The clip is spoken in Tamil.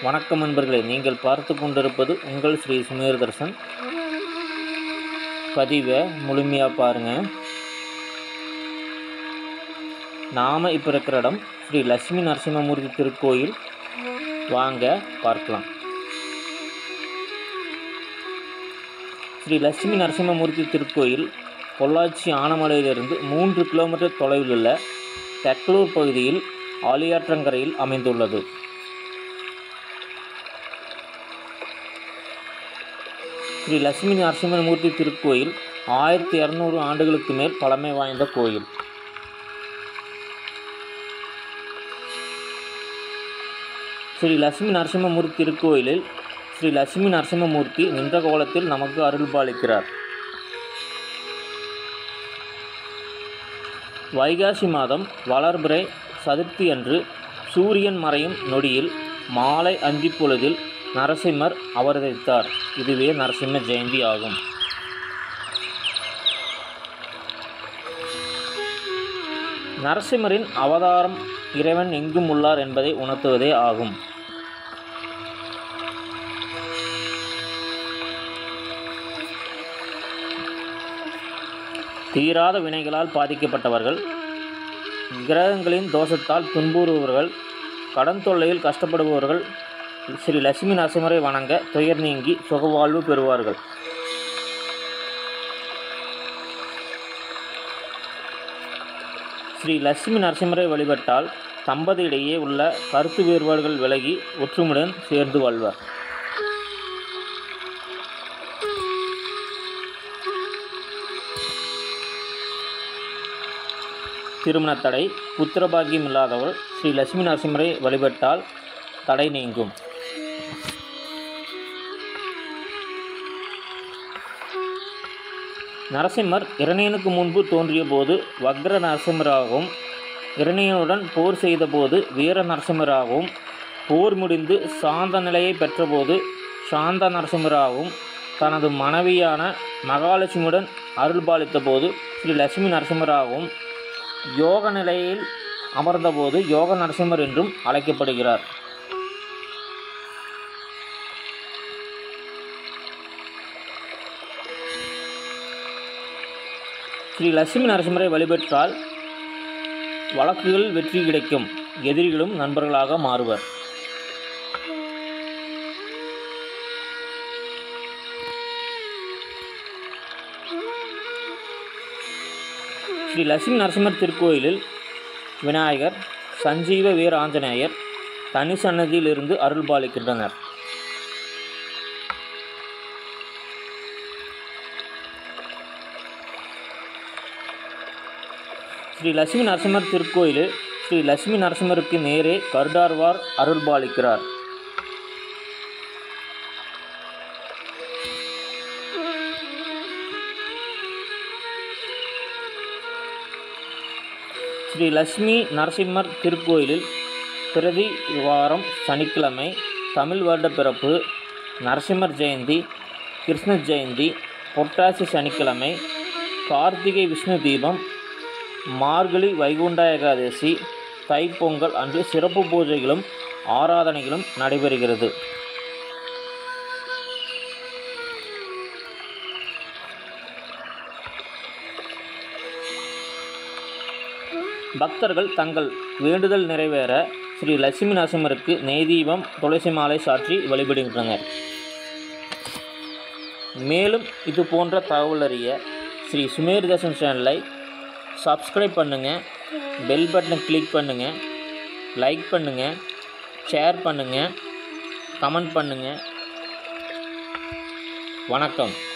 வணக்கம் நண்பர்களே நீங்கள் பார்த்து கொண்டிருப்பது உங்கள் ஸ்ரீ சுமேர் தர்சன் பதிவை முழுமையாக பாருங்கள் நாம் இப்போ இருக்கிற இடம் ஸ்ரீ லட்சுமி நரசிம்மமூர்த்தி திருக்கோயில் வாங்க பார்க்கலாம் ஸ்ரீ லட்சுமி நரசிம்மமூர்த்தி திருக்கோயில் பொள்ளாச்சி ஆனமலையிலிருந்து மூன்று கிலோமீட்டர் தொலைவில் உள்ள தெக்கலூர் பகுதியில் ஆலியாற்றங்கரையில் அமைந்துள்ளது ஸ்ரீ லட்சுமி நரசிம்மமூர்த்தி திருக்கோயில் ஆயிரத்தி இரநூறு ஆண்டுகளுக்கு மேல் பழமை வாய்ந்த கோயில் ஸ்ரீ லட்சுமி நரசிம்மமூர்த்தி திருக்கோயிலில் ஸ்ரீ லட்சுமி நரசிம்மமூர்த்தி நின்ற கோலத்தில் நமக்கு அருள்பாலிக்கிறார் வைகாசி மாதம் வளர்பிறை சதுர்த்தி அன்று சூரியன் மறையும் நொடியில் மாலை அந்தி பொழுதில் நரசிம்மர் அவதரித்தார் இதுவே நரசிம்ம ஜெயந்தி ஆகும் நரசிம்மரின் அவதாரம் இறைவன் எங்கும் உள்ளார் என்பதை உணர்த்துவதே ஆகும் தீராத வினைகளால் பாதிக்கப்பட்டவர்கள் கிரகங்களின் தோஷத்தால் துன்புறுபவர்கள் கடன் தொல்லையில் கஷ்டப்படுபவர்கள் ஸ்ரீ லட்சுமி நரசிம்மரை வணங்க துயர் நீங்கி சுகவாழ்வு பெறுவார்கள் ஸ்ரீ லட்சுமி நரசிம்மரை வழிபட்டால் தம்பதியிடையே உள்ள கருத்து வேறுபாடுகள் விலகி ஒற்றுமையுடன் சேர்ந்து வாழ்வர் திருமணத் தடை புத்திரபாகியம் இல்லாதவர் ஸ்ரீ லட்சுமி நரசிம்மரை வழிபட்டால் தடை நீங்கும் நரசிம்மர் இரணியனுக்கு முன்பு தோன்றிய போது வக்ர நரசிம்மராகவும் இரணியனுடன் போர் செய்தபோது வீர நரசிம்மராகவும் போர் முடிந்து சாந்த நிலையை பெற்றபோது சாந்த நரசிம்மராகவும் தனது மனைவியான மகாலட்சுமியுடன் அருள்பாலித்த போது ஸ்ரீ லட்சுமி நரசிம்மராகவும் யோக நிலையில் அமர்ந்தபோது யோக நரசிம்மர் என்றும் அழைக்கப்படுகிறார் ஸ்ரீ லட்சுமி நரசிம்மரை வழிபட்டால் வழக்குகள் வெற்றி கிடைக்கும் எதிரிகளும் நண்பர்களாக மாறுவர் ஸ்ரீ லட்சுமி நரசிம்மர் திருக்கோயிலில் விநாயகர் சஞ்சீவ வீர ஆஞ்சநேயர் தனி சன்னதியிலிருந்து அருள்பாலிக்கின்றனர் ஸ்ரீ லட்சுமி நரசிம்மர் திருக்கோயிலில் ஸ்ரீ லட்சுமி நரசிம்மருக்கு நேரே கருடார்வார் அருள்பாலிக்கிறார் ஸ்ரீ லட்சுமி நரசிம்மர் திருக்கோயிலில் பிரதி வாரம் சனிக்கிழமை தமிழ் வருட பிறப்பு நரசிம்மர் ஜெயந்தி கிருஷ்ண ஜெயந்தி புரட்டாசி சனிக்கிழமை கார்த்திகை விஷ்ணு தீபம் மார்கழி வைகுண்ட ஏகாதசி தைப்பொங்கல் அன்று சிறப்பு பூஜைகளும் ஆராதனைகளும் நடைபெறுகிறது பக்தர்கள் தங்கள் வேண்டுதல் நிறைவேற ஸ்ரீ லட்சுமி நரசிம்மருக்கு நெய்தீபம் துளசி மாலை சாற்றி வழிபடுகின்றனர் மேலும் இது போன்ற தகவல் அறிய ஸ்ரீ சுமேர் தர்ஷன் சேனலை சப்ஸ்கிரைப் பண்ணுங்கள் பெல் பட்டனை கிளிக் பண்ணுங்கள் லைக் பண்ணுங்கள் ஷேர் பண்ணுங்கள் கமெண்ட் பண்ணுங்கள் வணக்கம்